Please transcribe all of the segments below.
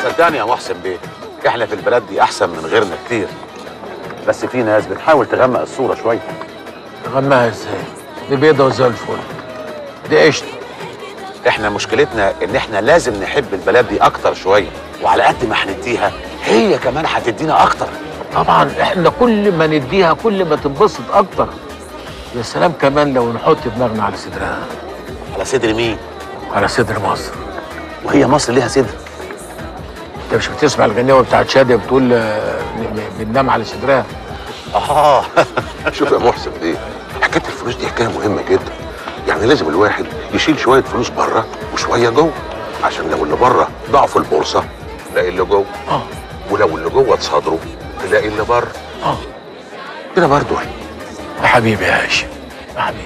صدقني يا محسن بيه احنا في البلد دي احسن من غيرنا كتير بس في ناس بتحاول تغمق الصوره شويه تغمها ازاي دي بيضه وزي الفل دي قشطه احنا مشكلتنا ان احنا لازم نحب البلد دي اكتر شويه وعلى قد ما هنديها هي كمان هتدينا اكتر طبعا احنا كل ما نديها كل ما تنبسط اكتر يا سلام كمان لو نحط دماغنا على صدرها على صدر مين على صدر مصر وهي مصر ليها صدر انت مش بتسمع الغنيوه بتاعت شاديه بتقول آه، ن- بننام على صدرها اه شوف يا محسن ايه حكايه الفلوس دي حكايه مهمه جدا يعني لازم الواحد يشيل شويه فلوس بره وشويه جوه عشان لو اللي بره ضاع في البورصه تلاقي اللي جوه اه ولو اللي جوه اتصادروا تلاقي اللي بره اه كده برضه يا حبيبي يا هاشم يا حبيبي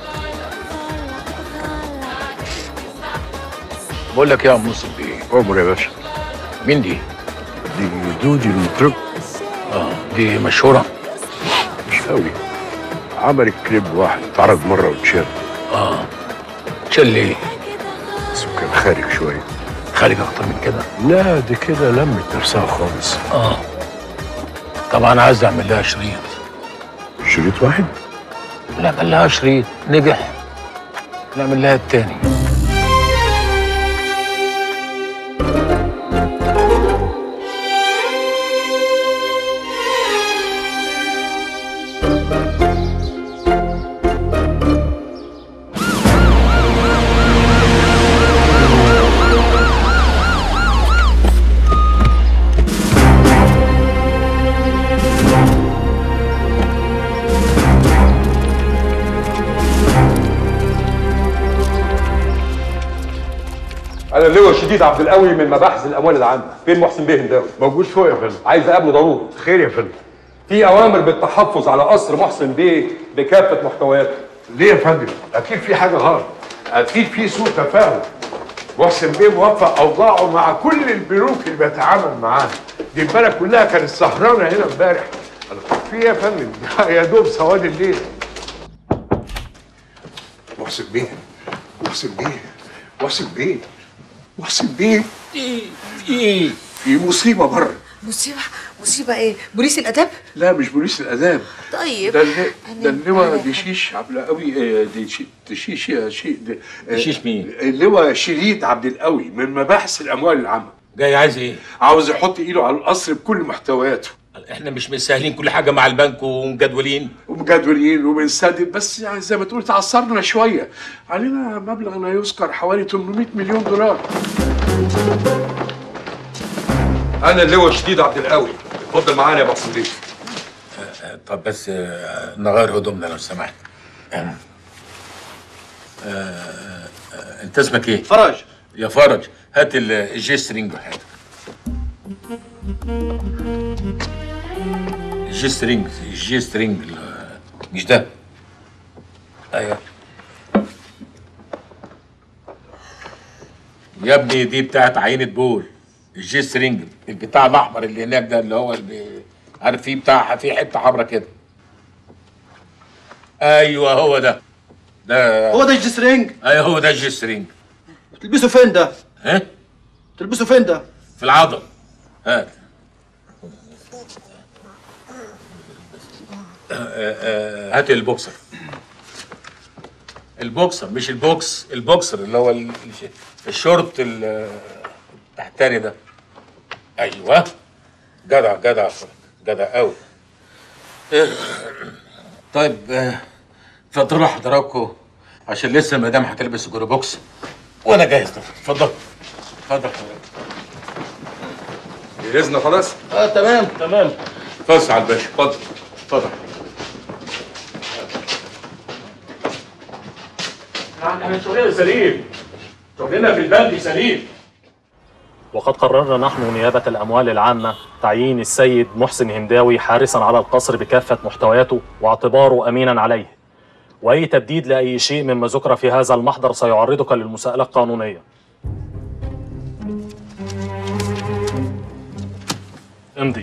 بقول لك يا ام مصر ايه عمر يا باشا مين دي؟ دي دودي المطرب اه دي مشهوره مش قوي عملت كليب واحد اتعرض مره واتشال اه تشيل ايه؟ بس كان خارج شويه خارج اكتر من كده لا دي كده لمت نفسها خالص اه طبعا عايز اعمل لها شريط شريط واحد لا اعمل لها شريط نجح نعمل لها التاني انا اللواء شديد عبد القوي من مباحث الاموال العامه فين محسن بيه هنداوي موجود فوق يا فندم عايز اقابله ضروري خير يا فندم في اوامر بالتحفظ على قصر محسن بيه بكافه محتوياته ليه يا فندم اكيد في حاجه غلط اكيد في سوء تفاهم محسن بيه موفق اوضاعه مع كل البنوك اللي بيتعامل معاها دي البلد كلها كانت سهرانه هنا امبارح في إيه يا فندم يا دوب سواد الليل محسن بيه محسن بيه محسن بيه محسن بيه ايه في مصيبه بره مصيبة مصيبة ايه؟ بوليس الآداب؟ لا مش بوليس الاداب طيب ده اللي أنا- ده اللواء أنا- دشيش عبد القوي آه، دشي- دشيش يا شي د- آه، دشيش مين؟ اللواء شديد عبد القوي من مباحث الاموال العامه جاي عايز ايه؟ عاوز يحط ايده على القصر بكل محتوياته احنا مش مسهلين كل حاجه مع البنك ومجدولين ومجدولين وبنسدد بس يعني زي ما تقول تعثرنا شويه علينا مبلغ لا يذكر حوالي 800 مليون دولار انا اللواء شديد عبد القوي اتفضل معانا يا محسن بيه طب بس آه، نغير هدومنا لو سمحت آه، آه، انت اسمك ايه؟ فرج يا فرج هات ال- الجي سترينج وحياتك الجي سترينج الجي سترينج ال- مش ده ايوه يا ابني دي بتاعت عينة بول الجي سترينج البتاع الاحمر اللي هناك ده اللي هو اللي عارف فيه بتاع فيه حته حمرا كده ايوه هو ده ده هو ده الجسرينج ايوه هو ده الجي سترينج تلبسه فين ده؟ ها تلبسه فين ده؟ في العضل هات آه، آه، هات البوكسر البوكسر مش البوكس البوكسر اللي هو ال- الشورت ال- التحتاني ده ايوه جدع جدع يا فرج، جدع قوي طيب آه، اتفضلوا حضراتكم عشان لسه المدام هتلبس الجوري بوكس وانا جاهز اتفضل اتفضل حضرتك جهزنا خلاص اه تمام تمام فص على الباشا اتفضل اتفضل احنا شغلنا سليم شغلنا في البنك سليم وقد قررنا نحن نيابة الأموال العامة تعيين السيد محسن هنداوي حارسا على القصر بكافة محتوياته واعتباره أمينا عليه وأي تبديد لأي شيء مما ذكر في هذا المحضر سيعرضك للمساءلة القانونية امضي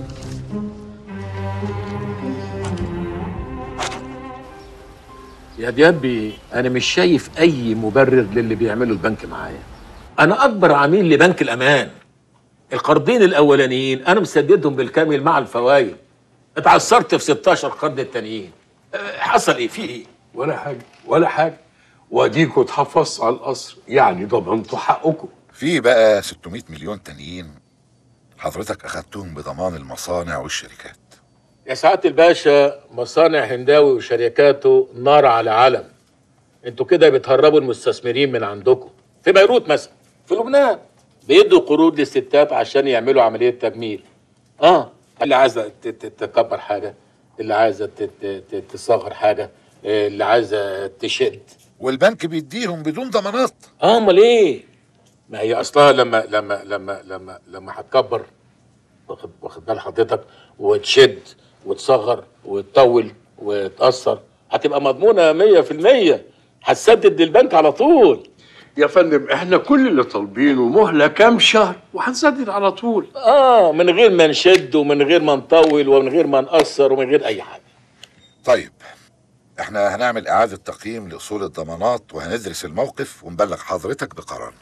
يا ديابي انا مش شايف اي مبرر للي بيعمله البنك معايا انا اكبر عميل لبنك الامان القرضين الاولانيين انا مسددهم بالكامل مع الفوائد اتعثرت في 16 قرض التانيين أه، حصل ايه في ايه ولا حاجه ولا حاجه واديكوا اتحفظتوا على القصر يعني ضمنتوا حقكم في بقى 600 مليون تانيين حضرتك اخدتهم بضمان المصانع والشركات يا سعاده الباشا مصانع هنداوي وشركاته نار على علم انتوا كده بتهربوا المستثمرين من عندكم في بيروت مثلا في لبنان بيدوا قروض للستات عشان يعملوا عمليه تجميل اه اللي عايزه ت- ت- تكبر حاجه اللي عايزه ت- ت- ت- تصغر حاجه آه، اللي عايزه تشد والبنك بيديهم بدون ضمانات اه امال ايه ما هي اصلها لما لما لما لما لما هتكبر واخد واخد بال حضرتك وتشد وتصغر وتطول وتأثر هتبقى مضمونة 100% هتسدد للبنك على طول يا فندم احنا كل اللي طالبينه مهله كام شهر وهنسدد على طول اه من غير ما نشد ومن غير ما نطول ومن غير ما نقصر ومن غير اي حاجة طيب احنا هنعمل اعادة تقييم لاصول الضمانات وهندرس الموقف ونبلغ حضرتك بقرارنا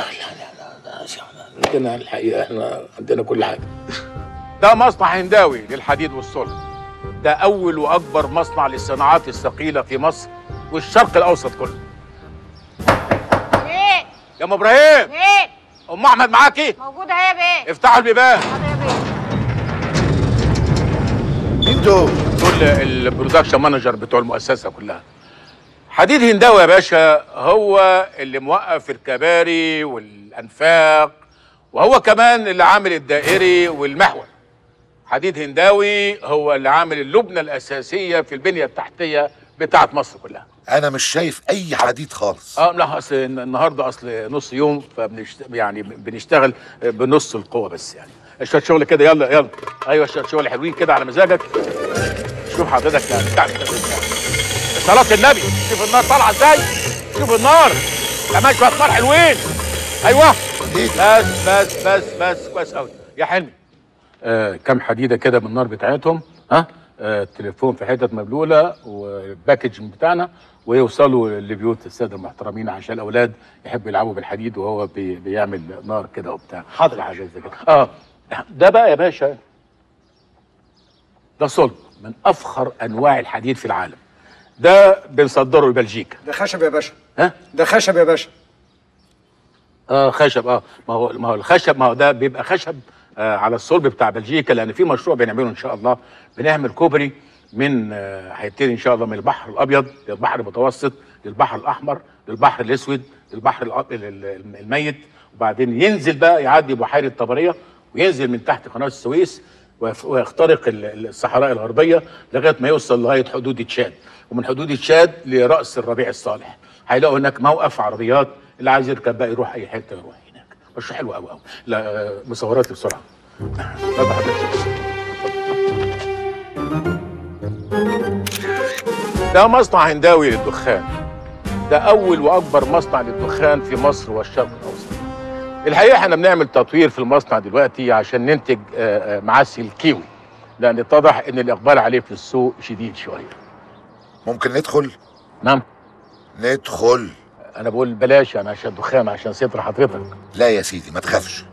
عندنا الحقيقة احنا عندنا كل حاجة ده مصنع هنداوي للحديد والصلب ده أول وأكبر مصنع للصناعات الثقيلة في مصر والشرق الأوسط كله ايه يا أم إبراهيم ايه أم أحمد معاكي موجودة اهي يا بيه افتحوا البيبان حاضر يا بيه مين دول؟ دول البرودكشن مانجر بتوع المؤسسة كلها حديد هنداوي يا باشا هو اللي موقف الكباري والأنفاق وهو كمان اللي عامل الدائري والمحور حديد هنداوي هو اللي عامل اللبنة الأساسية في البنية التحتية بتاعت مصر كلها انا مش شايف اي حديد خالص اه لا اصل النهارده اصل نص يوم فبنشت... يعني بنشتغل بنص القوه بس يعني شويه شغل كده يلا يلا ايوه شويه شغل حلوين كده على مزاجك شوف حضرتك يعني بتاع صلاة النبي شوف النار طالعه ازاي شوف النار كمان شويه نار حلوين ايوه بس بس بس بس كويس قوي يا حلمي آه كام حديده كده من النار بتاعتهم ها آه التليفون في حتت مبلوله والباكج بتاعنا ويوصلوا لبيوت الساده المحترمين عشان الاولاد يحبوا يلعبوا بالحديد وهو بي بيعمل نار كده وبتاع حاضر. حاجات زي كده اه ده بقى يا باشا ده صلب من افخر انواع الحديد في العالم ده بنصدره لبلجيكا ده خشب يا باشا ها ده خشب يا باشا اه خشب اه ما هو ما هو الخشب ما هو ده بيبقى خشب آه على الصلب بتاع بلجيكا لان في مشروع بنعمله ان شاء الله بنعمل كوبري من آه، هيبتدي ان شاء الله من البحر الابيض للبحر المتوسط للبحر الاحمر للبحر الاسود للبحر الأ- ال- ال- الميت وبعدين ينزل بقى يعدي بحيره طبريه وينزل من تحت قناه السويس ويف- ويخترق ال- ال- الصحراء الغربيه لغايه ما يوصل لغايه حدود تشاد ومن حدود تشاد لراس الربيع الصالح هيلاقوا هناك موقف عربيات اللي عايز يركب بقى يروح اي حته يروح هناك مشروع حلو قوي قوي لا آه، مصورات بسرعه يلا حضرتك. ده مصنع هنداوي للدخان ده اول واكبر مصنع للدخان في مصر والشرق الاوسط الحقيقه احنا بنعمل تطوير في المصنع دلوقتي عشان ننتج آه، آه، معسل الكيوي لان اتضح ان الاقبال عليه في السوق شديد شويه ممكن ندخل نعم ندخل انا بقول بلاش انا عشان دخان عشان ستر حضرتك لا يا سيدي ما تخافش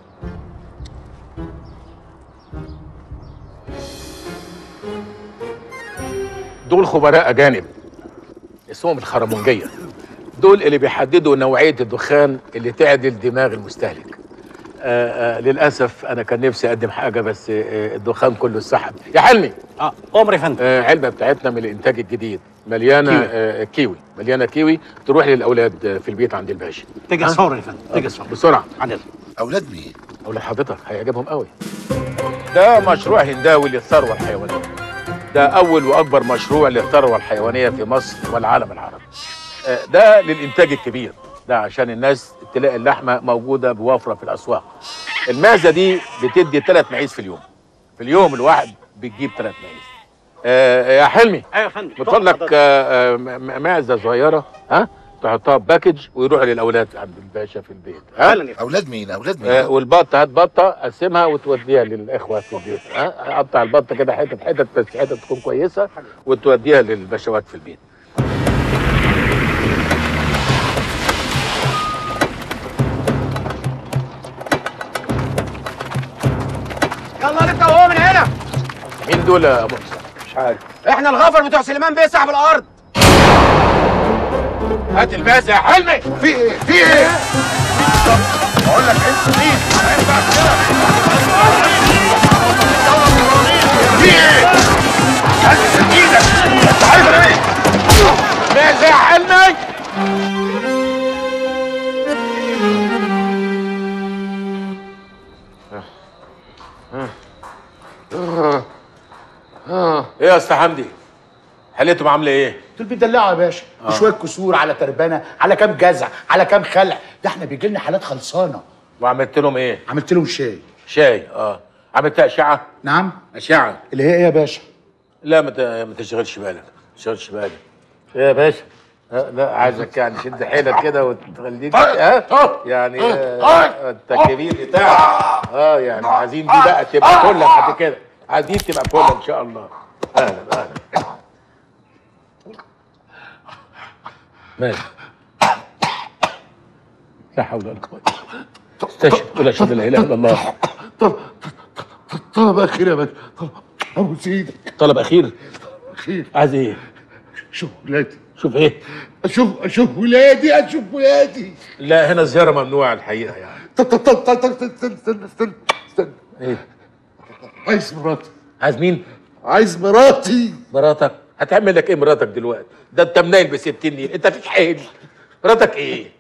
دول خبراء اجانب اسمهم الخرمونجيه دول اللي بيحددوا نوعيه الدخان اللي تعدل دماغ المستهلك آه آه للاسف انا كان نفسي اقدم حاجه بس آه الدخان كله اتسحب يا حلمي اه عمر يا فندم آه علبه بتاعتنا من الانتاج الجديد مليانه كيوي. آه كيوي مليانه كيوي تروح للاولاد آه، في البيت عند الباشا تجهز ها؟ فورا يا فندم آه، تجهز فورا بسرعه عندنا اولاد مين اولاد حضرتك هيعجبهم قوي ده مشروع هنداوي للثروه الحيوانيه ده اول واكبر مشروع للثروه الحيوانيه في مصر والعالم العربي آه، ده للانتاج الكبير ده عشان الناس تلاقي اللحمه موجوده بوفره في الاسواق المعزه دي بتدي ثلاث معيز في اليوم في اليوم الواحد بتجيب ثلاث معيز آه يا حلمي ايوه يا فندم بتطلع لك آه، آه، م- م- معزه صغيره ها تحطها باكج ويروح للاولاد عند الباشا في البيت ها فعلا يا فندم اولاد مين اولاد مين آه، والبطه هات بطه قسمها وتوديها للاخوه في البيت ها قطع البطه كده حتت حتت بس حتت تكون كويسه وتوديها للبشوات في البيت يلا انت وهو من هنا مين دول يا ابو حسام مش عارف احنا الغفر بتوع سليمان بيه صاحب الارض هات الباس يا حلمي في ايه في ايه بقول لك انت مين ما ينفعش كده في ايه هات ايدك انت عايز ايه باس يا حلمي ايه يا استاذ حمدي حليتهم عامله ايه دول بيدلعوا يا باشا آه. شويه كسور على تربانه على كام جزع على كام خلع ده احنا بيجي لنا حالات خلصانه وعملت لهم ايه عملت لهم شاي شاي اه عملت اشعه نعم اشعه اللي هي ايه يا باشا لا ما ت- ما تشغلش بالك ما تشغلش بالك ايه يا باشا آه، لا عايزك يعني شد حيلك كده وتخليك ها يعني آه، انت كبير بتاعك اه يعني عايزين دي بقى تبقى كلك بعد كده عايزين تبقى كلك ان شاء الله اهلا اهلا ماشي لا حول ولا قوه استشهد ولا اشهد لا اله الا الله طلب اخير يا باشا طلب ابوس ايدك طلب اخير اخير عايز ايه شوف ولادي شوف ايه اشوف اشوف ولادي اشوف ولادي لا هنا الزياره ممنوعه الحقيقه يعني طب طب طب طب طب استنى استنى استنى استنى ايه عايز مراتي عايز مين عايز مراتي مراتك هتعمل لك ايه مراتك دلوقتي ده انت منايل ب 60 نيل انت فيك حيل مراتك ايه